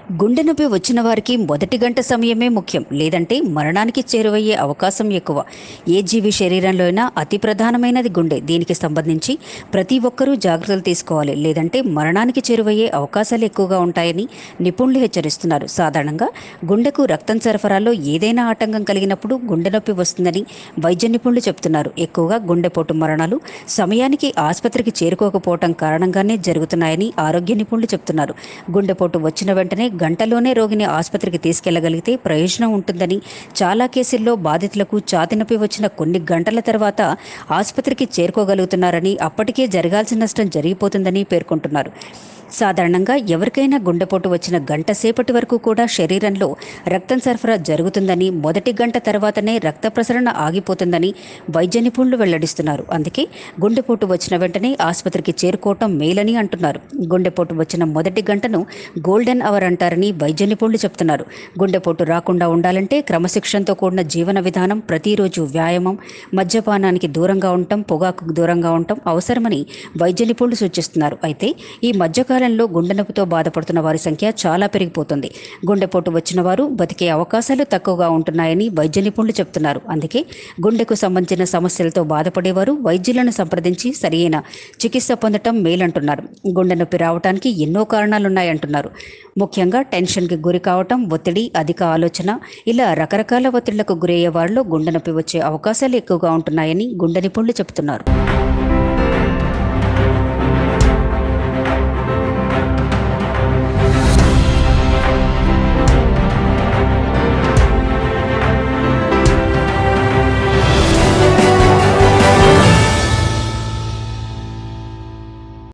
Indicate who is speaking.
Speaker 1: గుండె నొప్పి వచ్చిన వారికి మొదటి గంట సమయమే ముఖ్యం లేదంటే మరణానికి చేరువయ్యే అవకాశం ఎక్కువ ఏ జీవి శరీరంలో అయినా అతి ప్రధానమైనది గుండె దీనికి సంబంధించి ప్రతి ఒక్కరూ జాగ్రత్తలు తీసుకోవాలి లేదంటే మరణానికి చేరువయ్యే అవకాశాలు ఎక్కువగా ఉంటాయని నిపుణులు హెచ్చరిస్తున్నారు సాధారణంగా గుండెకు రక్తం సరఫరాలో ఏదైనా ఆటంకం కలిగినప్పుడు గుండె నొప్పి వస్తుందని వైద్య నిపుణులు చెబుతున్నారు ఎక్కువగా గుండెపోటు మరణాలు సమయానికి ఆసుపత్రికి చేరుకోకపోవటం కారణంగానే జరుగుతున్నాయని ఆరోగ్య నిపుణులు చెబుతున్నారు గుండెపోటు వచ్చిన వెంటనే గంటలోనే రోగిని ఆసుపత్రికి తీసుకెళ్లగలిగితే ప్రయోజనం ఉంటుందని చాలా కేసుల్లో బాధితులకు ఛాతి నొప్పి వచ్చిన కొన్ని గంటల తర్వాత ఆసుపత్రికి చేరుకోగలుగుతున్నారని అప్పటికే జరగాల్సిన నష్టం జరిగిపోతుందని పేర్కొంటున్నారు సాధారణంగా ఎవరికైనా గుండెపోటు వచ్చిన గంట సేపటి వరకు కూడా శరీరంలో రక్తం సరఫరా జరుగుతుందని మొదటి గంట తర్వాతనే రక్త ప్రసరణ ఆగిపోతుందని వైద్య నిపుణులు వెల్లడిస్తున్నారు అందుకే గుండెపోటు వచ్చిన వెంటనే ఆసుపత్రికి చేరుకోవటం మేలని అంటున్నారు గుండెపోటు వచ్చిన మొదటి గంటను గోల్డెన్ అవర్ అంటారని వైద్య నిపుణులు చెప్తున్నారు గుండెపోటు రాకుండా ఉండాలంటే క్రమశిక్షణతో కూడిన జీవన విధానం ప్రతిరోజు వ్యాయామం మద్యపానానికి దూరంగా ఉండటం పొగాకు దూరంగా ఉండటం అవసరమని వైద్య నిపుణులు సూచిస్తున్నారు అయితే ఈ మధ్యకాలంలో గుండె నొప్పితో బాధపడుతున్న వారి సంఖ్య చాలా పెరిగిపోతుంది గుండెపోటు వచ్చిన వారు బతికే అవకాశాలు తక్కువగా ఉంటున్నాయని వైద్య నిపుణులు చెప్తున్నారు అందుకే గుండెకు సంబంధించిన సమస్యలతో బాధపడేవారు వైద్యులను సంప్రదించి సరియైన చికిత్స పొందటం మేలంటున్నారు గుండె నొప్పి రావడానికి ఎన్నో కారణాలున్నాయంటున్నారు ముఖ్యంగా టెన్షన్కి గురి కావటం ఒత్తిడి అధిక ఆలోచన ఇలా రకరకాల ఒత్తిళ్లకు గురయ్యే వారిలో గుండె నొప్పి వచ్చే అవకాశాలు ఎక్కువగా ఉంటున్నాయని గుండె నిపుణులు చెబుతున్నారు